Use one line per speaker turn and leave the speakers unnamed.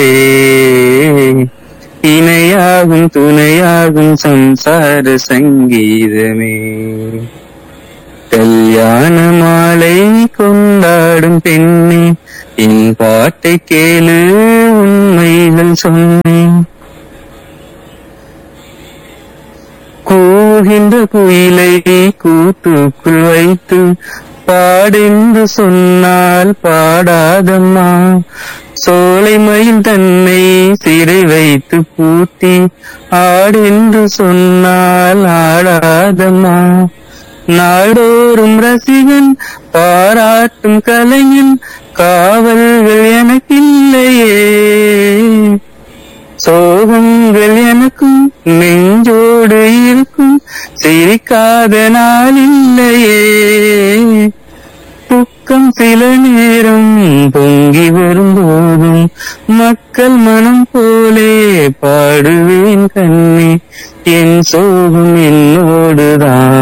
இணையாகும் துணையாகும் சம்சார சங்கீதமே கல்யாண மாலை கொண்டாடும் பெண்ணே என் பாட்டை கேளு உண்மைகள் சொன்னேன் கூகின்ற குயிலை கூட்டுக்குள் வைத்து பாடென்று சொன்னால் பாடாதம்மா சோலை மயில் தன்னை சிறை வைத்து பூட்டி ஆடென்று சொன்னால் ஆடாதம்மா நாடோறும் ரசிகன் பாராட்டும் கலைஞன் காவல்கள் எனக்கில்லையே சோகங்கள் எனக்கும் நெஞ்சோடு இருக்கும் சிரிக்காத நாளில்லையே துக்கம் சில நேரம் பொங்கி வரும்போதும் மக்கள் மனம் போலே பாடுவேன் கண்ணே என் சோகம் என்னோடுதான்